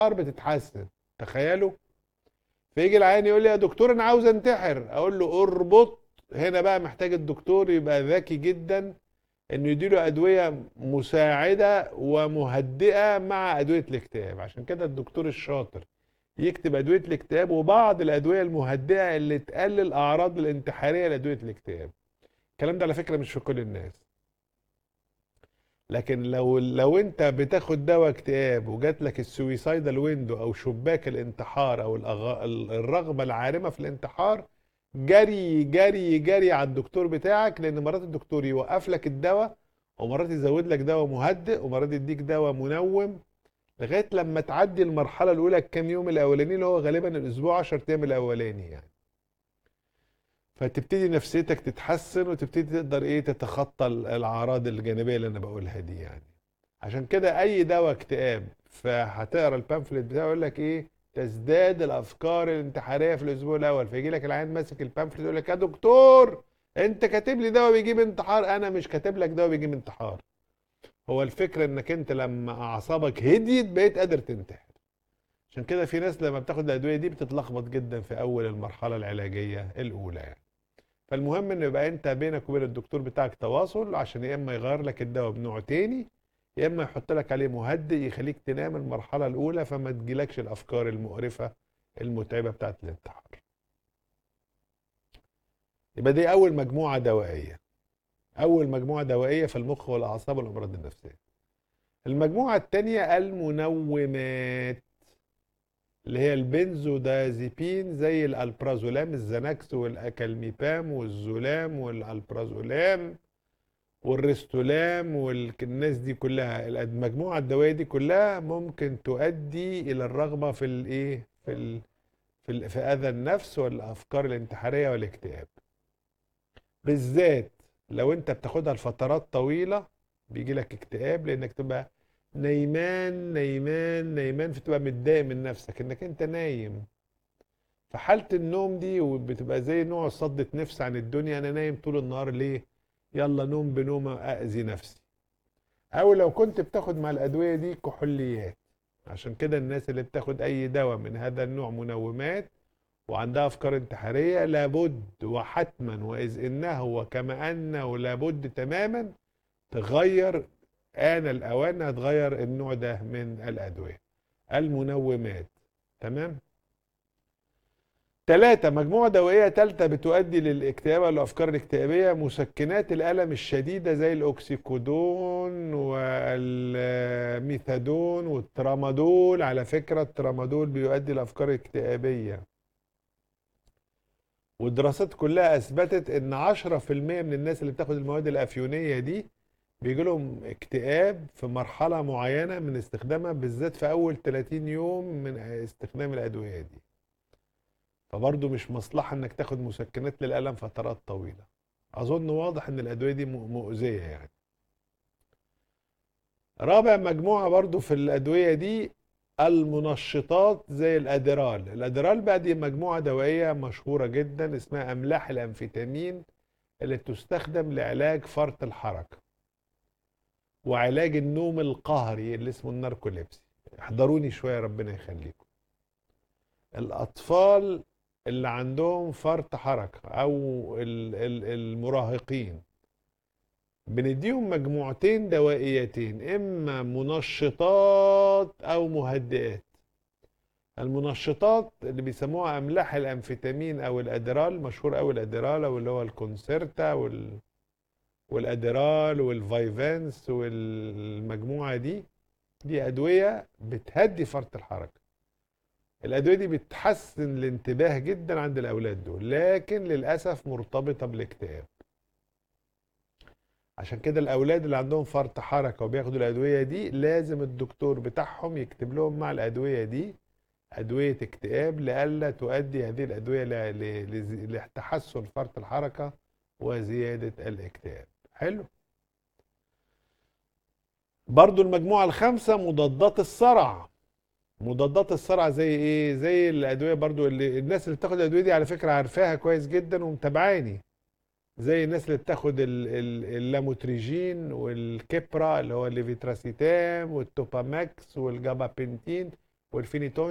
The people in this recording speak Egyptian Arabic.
بتتحسن تخيلوا فيجي العيان يقول لي يا دكتور انا عاوز انتحر اقول له اربط هنا بقى محتاج الدكتور يبقى ذكي جدا انه يديله ادويه مساعده ومهدئه مع ادويه الاكتئاب عشان كده الدكتور الشاطر يكتب ادويه الاكتئاب وبعض الادويه المهدئه اللي تقلل اعراض الانتحاريه لادويه الاكتئاب الكلام ده على فكره مش في كل الناس لكن لو لو انت بتاخد دواء اكتئاب وجات لك السويسايدال ويندو او شباك الانتحار او الأغ... الرغبه العارمه في الانتحار جري جري جري على الدكتور بتاعك لان مرات الدكتور يوقف لك الدواء ومرات يزود لك دواء مهدئ ومرات يديك دواء منوم لغايه لما تعدي المرحله الاولى الكام يوم الاولاني اللي هو غالبا الاسبوع 10 ايام الاولاني يعني فتبتدي نفسيتك تتحسن وتبتدي تقدر ايه تتخطى الاعراض الجانبيه اللي انا بقولها دي يعني عشان كده اي دواء اكتئاب فهتقرا البامفلت بتاعه يقول لك ايه تزداد الافكار الانتحاريه في الاسبوع الاول فيجي لك العيان ماسك البامفلت يقول لك يا دكتور انت كاتب لي دواء بيجيب انتحار انا مش كاتب لك دواء بيجيب انتحار هو الفكره انك انت لما اعصابك هديت بقيت قادر تنتحر عشان كده في ناس لما بتاخد الادويه دي بتتلخبط جدا في اول المرحله العلاجيه الاولى يعني فالمهم ان يبقى انت بينك وبين الدكتور بتاعك تواصل عشان يا اما يغير لك الدواء بنوع تاني يا اما يحط لك عليه مهدئ يخليك تنام المرحله الاولى فما تجيلكش الافكار المقرفه المتعبه بتاعت الانتحار يبقى دي اول مجموعه دوائيه اول مجموعه دوائيه في المخ والاعصاب والامراض النفسيه المجموعه الثانيه المنومات اللي هي البنزودازيبين زي الالبرازولام الزناكس والاكالميبام والزولام والالبرازولام والريستولام والناس دي كلها المجموعه الدوائيه دي كلها ممكن تؤدي الى الرغبه في الايه في ال في, ال في اذى النفس والافكار الانتحاريه والاكتئاب بالذات لو انت بتاخدها لفترات طويله بيجي لك اكتئاب لانك تبقى نايمان نايمان نايمان فتبقى متضايق من نفسك انك انت نايم فحالة النوم دي بتبقى زي نوع صدة نفس عن الدنيا انا نايم طول النهار ليه يلا نوم بنوم اذي نفسي او لو كنت بتاخد مع الادوية دي كحوليات عشان كده الناس اللي بتاخد اي دواء من هذا النوع منومات وعندها افكار انتحارية لابد وحتما واذ انه وكما انه لابد تماما تغير آن الأوان هتغير النوع ده من الأدوية المنومات تمام ثلاثة مجموعة دوائية ثالثة بتؤدي للاكتئاب والأفكار الاكتئابية مسكنات الألم الشديدة زي الأكسيكودون والميثادون والترامادول على فكرة الترامادول بيؤدي لأفكار اكتئابية والدراسات كلها أثبتت إن 10% من الناس اللي بتاخد المواد الأفيونية دي بيجي لهم اكتئاب في مرحلة معينة من استخدامها بالذات في أول 30 يوم من استخدام الأدوية دي فبرضه مش مصلحة إنك تاخد مسكنات للألم فترات طويلة أظن واضح إن الأدوية دي مؤذية يعني رابع مجموعة برضه في الأدوية دي المنشطات زي الأدرال الأدرال بقى دي مجموعة دوائية مشهورة جدا اسمها أملاح الأنفيتامين اللي تستخدم لعلاج فرط الحركة وعلاج النوم القهري اللي اسمه الناركوليبسي احضروني شويه ربنا يخليكم الاطفال اللي عندهم فرط حركه او المراهقين بنديهم مجموعتين دوائيتين اما منشطات او مهدئات المنشطات اللي بيسموها املاح الانفيتامين او الادرال مشهور قوي الادرال او اللي هو الكونسيرتا وال والادرال والفايفانس والمجموعه دي دي ادويه بتهدي فرط الحركه الادويه دي بتحسن الانتباه جدا عند الاولاد دول لكن للاسف مرتبطه بالاكتئاب عشان كده الاولاد اللي عندهم فرط حركه وبياخدوا الادويه دي لازم الدكتور بتاعهم يكتب لهم مع الادويه دي ادويه اكتئاب لئلا تؤدي هذه الادويه لتحسن فرط الحركه وزياده الاكتئاب حلو برضو المجموعة الخامسة مضادات الصرع مضادات الصرع زي ايه زي الادوية برضو اللي الناس اللي بتاخد الادوية دي على فكرة عارفاها كويس جدا ومتابعاني زي الناس اللي بتاخد اللاموتريجين والكبرا اللي هو الليفيتراسيتام والتوباماكس والجابابنتين والفينيتوين